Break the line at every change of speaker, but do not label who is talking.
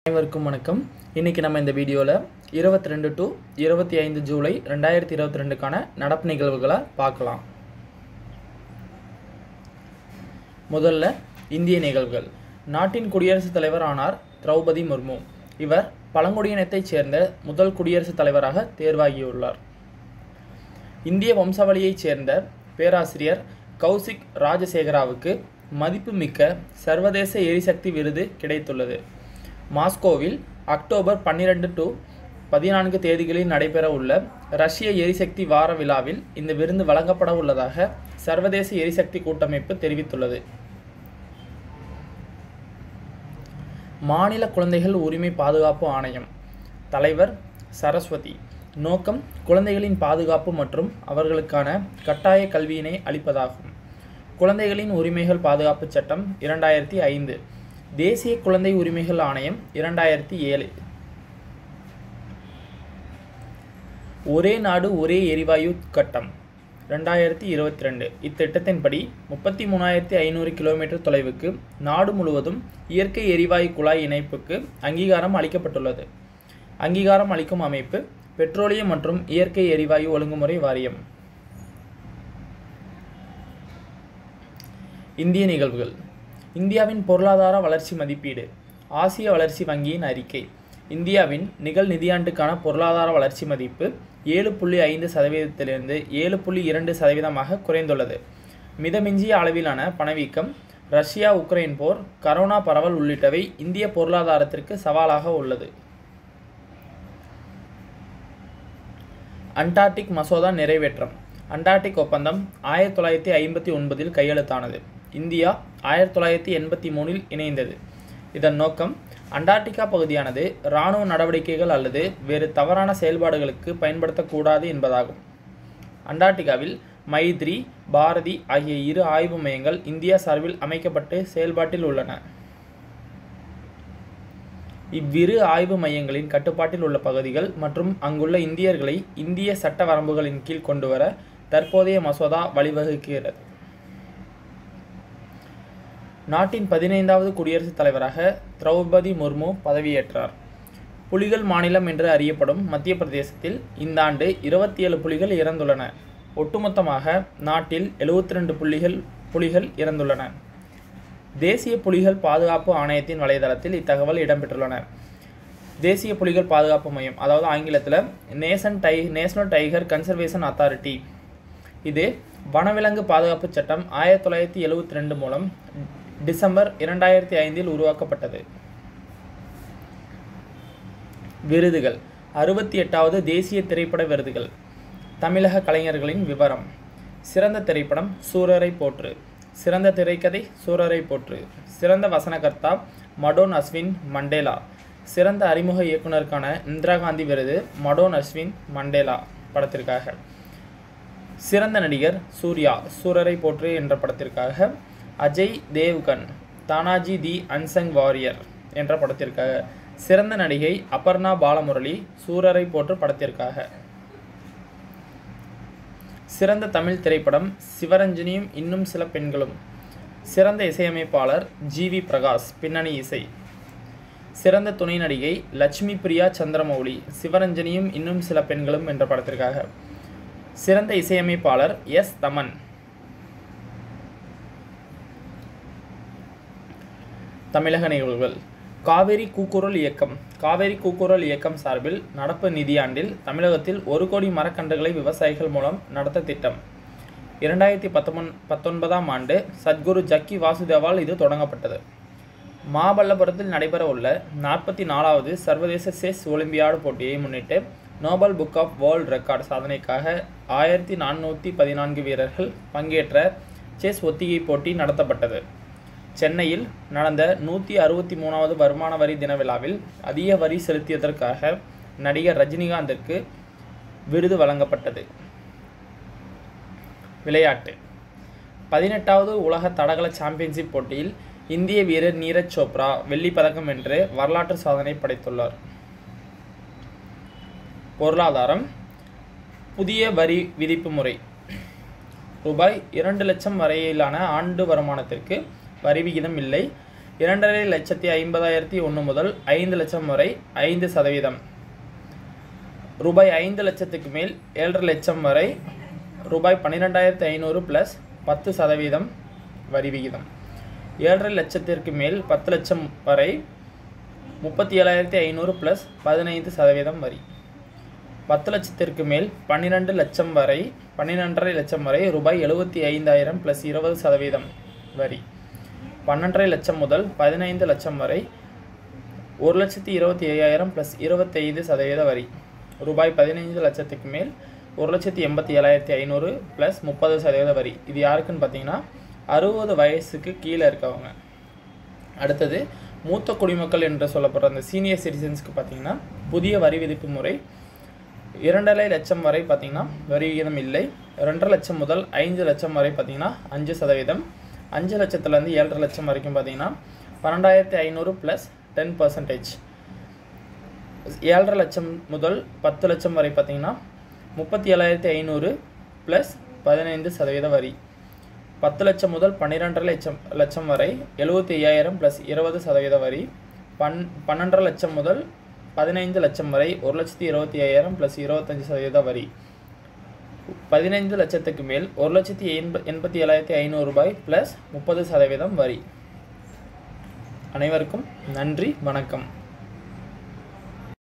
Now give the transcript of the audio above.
அனைவருக்கும் வணக்கம் இன்றைக்கி நம்ம இந்த வீடியோவில் இருபத்தி ரெண்டு டு இருபத்தி ஐந்து ஜூலை ரெண்டாயிரத்தி இருபத்தி ரெண்டுக்கான நடப்பு நிகழ்வுகளை பார்க்கலாம் முதல்ல இந்திய நிகழ்வுகள் நாட்டின் குடியரசுத் தலைவர் ஆனார் திரௌபதி முர்மு இவர் பழங்குடியினத்தைச் சேர்ந்த முதல் குடியரசுத் தலைவராக தேர்வாகியுள்ளார் இந்திய வம்சாவளியைச் சேர்ந்த பேராசிரியர் கௌசிக் ராஜசேகராவுக்கு மதிப்புமிக்க சர்வதேச எரிசக்தி விருது கிடைத்துள்ளது மாஸ்கோவில் அக்டோபர் பன்னிரெண்டு டு பதினான்கு தேதிகளில் நடைபெற உள்ள ரஷ்ய எரிசக்தி வார விழாவில் இந்த விருது வழங்கப்பட உள்ளதாக சர்வதேச எரிசக்தி கூட்டமைப்பு தெரிவித்துள்ளது மாநில குழந்தைகள் உரிமை பாதுகாப்பு ஆணையம் தலைவர் சரஸ்வதி நோக்கம் குழந்தைகளின் பாதுகாப்பு மற்றும் அவர்களுக்கான கட்டாய கல்வியினை அளிப்பதாகும் குழந்தைகளின் உரிமைகள் பாதுகாப்பு சட்டம் இரண்டாயிரத்தி ஐந்து தேசிய குழந்தை உரிமைகள் ஆணையம் இரண்டாயிரத்தி ஏழு ஒரே நாடு ஒரே எரிவாயு கட்டம் ரெண்டாயிரத்தி இருபத்தி ரெண்டு இத்திட்டத்தின்படி முப்பத்தி மூணாயிரத்தி ஐநூறு கிலோமீட்டர் தொலைவுக்கு நாடு முழுவதும் இயற்கை எரிவாயு குழாய் இணைப்புக்கு அங்கீகாரம் அளிக்கப்பட்டுள்ளது அங்கீகாரம் அளிக்கும் அமைப்பு பெட்ரோலியம் மற்றும் இயற்கை எரிவாயு ஒழுங்குமுறை வாரியம் இந்திய நிகழ்வுகள் இந்தியாவின் பொருளாதார வளர்ச்சி மதிப்பீடு ஆசிய வளர்ச்சி வங்கியின் அறிக்கை இந்தியாவின் நிகழ் நிதியாண்டுக்கான பொருளாதார வளர்ச்சி மதிப்பு ஏழு புள்ளி ஐந்து சதவீதத்திலிருந்து ஏழு புள்ளி இரண்டு சதவீதமாக குறைந்துள்ளது மிதமிஞ்சிய அளவிலான பணவீக்கம் ரஷ்யா உக்ரைன் போர் கரோனா பரவல் உள்ளிட்டவை இந்திய பொருளாதாரத்திற்கு சவாலாக உள்ளது அண்டார்டிக் மசோதா நிறைவேற்றம் அண்டார்டிக் ஒப்பந்தம் ஆயிரத்தி தொள்ளாயிரத்தி ஐம்பத்தி ஒன்பதில் கையெழுத்தானது இந்தியா ஆயிரத்தி தொள்ளாயிரத்தி எண்பத்தி மூணில் இணைந்தது இதன் நோக்கம் அண்டார்டிகா பகுதியானது இராணுவ நடவடிக்கைகள் அல்லது வேறு தவறான செயல்பாடுகளுக்கு பயன்படுத்தக்கூடாது என்பதாகும் அண்டார்டிகாவில் மைத்ரி பாரதி ஆகிய இரு ஆய்வு மையங்கள் இந்தியா சார்பில் அமைக்கப்பட்டு செயல்பாட்டில் உள்ளன இவ்விரு ஆய்வு மையங்களின் கட்டுப்பாட்டில் உள்ள பகுதிகள் மற்றும் அங்குள்ள இந்தியர்களை இந்திய சட்ட வரம்புகளின் கீழ் கொண்டுவர தற்போதைய மசோதா வழிவகுக்கிறது நாட்டின் பதினைந்தாவது குடியரசுத் தலைவராக திரௌபதி முர்மு பதவியேற்றார் புலிகள் மாநிலம் என்று அறியப்படும் மத்திய பிரதேசத்தில் இந்த ஆண்டு இருபத்தி ஏழு புலிகள் இறந்துள்ளன ஒட்டுமொத்தமாக நாட்டில் எழுபத்தி ரெண்டு புள்ளிகள் புலிகள் இறந்துள்ளன தேசிய புலிகள் பாதுகாப்பு ஆணையத்தின் வலைதளத்தில் இத்தகவல் இடம்பெற்றுள்ளன தேசிய புலிகள் பாதுகாப்பு மையம் அதாவது ஆங்கிலத்தில் நேசன் டை நேஷனல் டைகர் கன்சர்வேஷன் அத்தாரிட்டி இது வனவிலங்கு பாதுகாப்பு சட்டம் ஆயிரத்தி தொள்ளாயிரத்தி எழுவத்தி ரெண்டு மூலம் டிசம்பர் இரண்டாயிரத்தி ஐந்தில் உருவாக்கப்பட்டது விருதுகள் அறுபத்தி எட்டாவது தேசிய திரைப்பட விருதுகள் தமிழக கலைஞர்களின் விவரம் சிறந்த திரைப்படம் சூரரை போற்று சிறந்த திரைக்கதை சூரரை போற்று சிறந்த வசனகர்த்தா மடோன் அஸ்வின் மண்டேலா சிறந்த அறிமுக இயக்குனருக்கான இந்திரா காந்தி விருது மடோன் அஸ்வின் மண்டேலா படத்திற்காக சிறந்த நடிகர் சூர்யா சூரரை போற்று என்ற படத்திற்காக Ajay Devgn Tanhaji The Unsung Warrior என்ற படத்திற்காக சிறந்த நடிகை அபர்ணா பாலமுரளி சூரரை போற்று படத்திற்காக சிறந்த தமிழ் திரைப்படம் சிவரஞ்சனியும் இன்னும் சில பெண்களும் சிறந்த இசையமைப்பாளர் ஜி வி பிரகாஷ் பின்னணி இசை சிறந்த துணை நடிகை லட்சுமி பிரியா சந்திரமௌலி சிவரஞ்சனியும் இன்னும் சில பெண்களும் என்ற படத்திற்காக சிறந்த இசையமைப்பாளர் எஸ் தமன் தமிழக நிகழ்வுகள் காவேரி கூக்குரல் இயக்கம் காவேரி கூக்குரல் இயக்கம் சார்பில் நடப்பு நிதியாண்டில் தமிழகத்தில் ஒரு கோடி மரக்கன்றுகளை விவசாயிகள் மூலம் நடத்த திட்டம் இரண்டாயிரத்தி பத்தொன்பன் பத்தொன்பதாம் ஆண்டு சத்குரு ஜக்கி வாசுதேவால் இது தொடங்கப்பட்டது மாமல்லபுரத்தில் நடைபெற உள்ள நாற்பத்தி நாலாவது சர்வதேச செஸ் ஒலிம்பியாடு போட்டியை முன்னிட்டு Noble Book of World Record சாதனைக்காக ஆயிரத்தி நானூற்றி பதினான்கு வீரர்கள் பங்கேற்ற செஸ் ஒத்திகை போட்டி நடத்தப்பட்டது சென்னையில் நடந்த நூற்றி அறுபத்தி மூணாவது வருமான வரி தின விழாவில் அதிக வரி செலுத்தியதற்காக நடிகர் ரஜினிகாந்திற்கு விருது வழங்கப்பட்டது விளையாட்டு பதினெட்டாவது உலக தடகள சாம்பியன்ஷிப் போட்டியில் இந்திய வீரர் நீரஜ் சோப்ரா வெள்ளிப் பதக்கம் வென்று வரலாற்று சாதனை படைத்துள்ளார் பொருளாதாரம் புதிய வரி விதிப்பு முறை ரூபாய் இரண்டு லட்சம் வரையிலான ஆண்டு வருமானத்திற்கு வரி விகிதம் இல்லை இரண்டரை லட்சத்தி ஐம்பதாயிரத்தி ஒன்று முதல் ஐந்து லட்சம் வரை ஐந்து சதவீதம் ரூபாய் ஐந்து லட்சத்துக்கு மேல் ஏழரை லட்சம் வரை ரூபாய் பன்னிரெண்டாயிரத்தி ஐநூறு ப்ளஸ் பத்து சதவீதம் வரி விகிதம் ஏழரை லட்சத்திற்கு மேல் பத்து லட்சம் வரை முப்பத்தி ஏழாயிரத்தி ஐநூறு ப்ளஸ் பதினைந்து சதவீதம் வரி பத்து லட்சத்திற்கு மேல் பன்னிரெண்டு லட்சம் வரை பன்னிரெண்டரை லட்சம் வரை ரூபாய் எழுபத்தி ஐந்தாயிரம் ப்ளஸ் இருபது சதவீதம் வரி பன்னெண்டரை லட்சம் முதல் பதினைந்து லட்சம் வரை ஒரு லட்சத்தி இருபத்தி ஐயாயிரம் ப்ளஸ் இருபத்தைந்து சதவீத வரி ரூபாய் பதினைந்து லட்சத்துக்கு மேல் ஒரு லட்சத்தி எண்பத்தி ஏழாயிரத்தி ஐநூறு ப்ளஸ் முப்பது சதவீத வரி இது யாருக்குன்னு பார்த்தீங்கன்னா அறுபது வயசுக்கு கீழே இருக்கவங்க அடுத்தது மூத்த குடிமக்கள் என்று சொல்லப்படுற அந்த சீனியர் சிட்டிசன்ஸ்க்கு பார்த்தீங்கன்னா புதிய வரி விதிப்பு முறை இரண்டரை லட்சம் வரை பார்த்தீங்கன்னா வரி விகிதம் இல்லை ரெண்டரை லட்சம் முதல் ஐந்து லட்சம் வரை பார்த்தீங்கன்னா அஞ்சு சதவீதம் அஞ்சு லட்சத்துலேருந்து ஏழரை லட்சம் வரைக்கும் பார்த்தீங்கன்னா பன்னெண்டாயிரத்தி ஐநூறு ப்ளஸ் டென் பர்சன்டேஜ் ஏழரை லட்சம் முதல் பத்து லட்சம் வரை பார்த்தீங்கன்னா முப்பத்தி ஏழாயிரத்தி ஐநூறு ப்ளஸ் பதினைந்து சதவீத வரி பத்து லட்சம் முதல் பன்னிரெண்டரை லட்சம் லட்சம் வரை எழுபத்தி ஐயாயிரம் ப்ளஸ் இருபது சதவீத வரி பன் பன்னெண்டரை லட்சம் முதல் பதினைந்து லட்சம் வரை ஒரு லட்சத்தி இருபத்தி ஐயாயிரம் ப்ளஸ் இருபத்தஞ்சி சதவீத வரி பதினைந்து லட்சத்துக்கு மேல் ஒரு லட்சத்தி எண்ப எண்பத்தி ஏழாயிரத்தி ஐநூறு ரூபாய் ப்ளஸ் முப்பது சதவீதம் வரி அனைவருக்கும் நன்றி வணக்கம்